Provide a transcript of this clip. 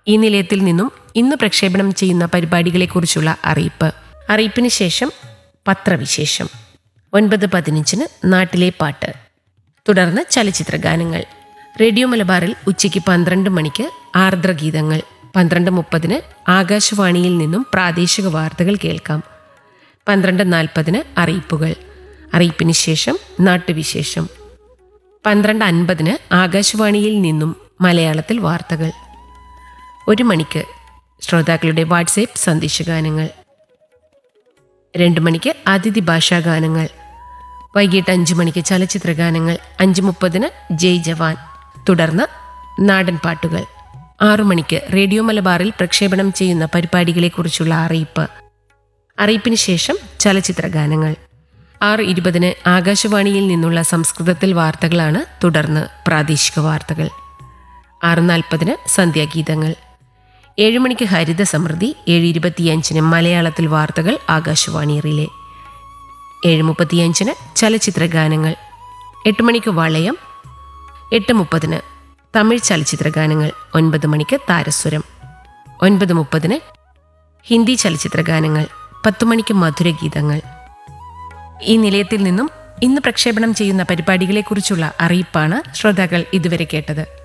ഈ നിലയത്തിൽ നിന്നും ഇന്ന് പ്രക്ഷേപണം ചെയ്യുന്ന പരിപാടികളെക്കുറിച്ചുള്ള അറിയിപ്പ് അറിയിപ്പിന് ശേഷം പത്രവിശേഷം ഒൻപത് പതിനഞ്ചിന് നാട്ടിലെ പാട്ട് തുടർന്ന് ചലച്ചിത്ര ഗാനങ്ങൾ റേഡിയോ മലബാറിൽ ഉച്ചയ്ക്ക് പന്ത്രണ്ട് മണിക്ക് ആർദ്രഗീതങ്ങൾ പന്ത്രണ്ട് മുപ്പതിന് ആകാശവാണിയിൽ നിന്നും പ്രാദേശിക വാർത്തകൾ കേൾക്കാം പന്ത്രണ്ട് നാൽപ്പതിന് അറിയിപ്പുകൾ അറിയിപ്പിന് ശേഷം നാട്ടുവിശേഷം പന്ത്രണ്ട് അൻപതിന് ആകാശവാണിയിൽ നിന്നും മലയാളത്തിൽ വാർത്തകൾ ഒരു മണിക്ക് ശ്രോതാക്കളുടെ വാട്സേപ്പ് സന്ദേശഗാനങ്ങൾ രണ്ട് മണിക്ക് അതിഥി ഭാഷാ ഗാനങ്ങൾ വൈകിട്ട് അഞ്ച് മണിക്ക് ചലച്ചിത്ര ഗാനങ്ങൾ അഞ്ച് മുപ്പതിന് ജയ് ജവാൻ തുടർന്ന് നാടൻ പാട്ടുകൾ ആറു മണിക്ക് റേഡിയോ മലബാറിൽ പ്രക്ഷേപണം ചെയ്യുന്ന പരിപാടികളെക്കുറിച്ചുള്ള അറിയിപ്പ് അറിയിപ്പിന് ശേഷം ചലച്ചിത്ര ഗാനങ്ങൾ ആറ് ഇരുപതിന് ആകാശവാണിയിൽ നിന്നുള്ള സംസ്കൃതത്തിൽ വാർത്തകളാണ് തുടർന്ന് പ്രാദേശിക വാർത്തകൾ ആറ് നാൽപ്പതിന് സന്ധ്യാഗീതങ്ങൾ ഏഴ് മണിക്ക് ഹരിത സമൃദ്ധി ഏഴ് ഇരുപത്തിയഞ്ചിന് മലയാളത്തിൽ വാർത്തകൾ ആകാശവാണി റിലേ ഏഴ് മുപ്പത്തിയഞ്ചിന് ചലച്ചിത്ര ഗാനങ്ങൾ എട്ട് മണിക്ക് വളയം എട്ട് മുപ്പതിന് തമിഴ് ചലച്ചിത്ര ഗാനങ്ങൾ ഒൻപത് മണിക്ക് താരസ്വരം ഒൻപത് മുപ്പതിന് ഹിന്ദി ചലച്ചിത്ര ഗാനങ്ങൾ പത്തു മണിക്ക് മധുരഗീതങ്ങൾ ഈ നിലയത്തിൽ നിന്നും ഇന്ന് പ്രക്ഷേപണം ചെയ്യുന്ന പരിപാടികളെക്കുറിച്ചുള്ള അറിയിപ്പാണ് ശ്രോതാക്കൾ ഇതുവരെ കേട്ടത്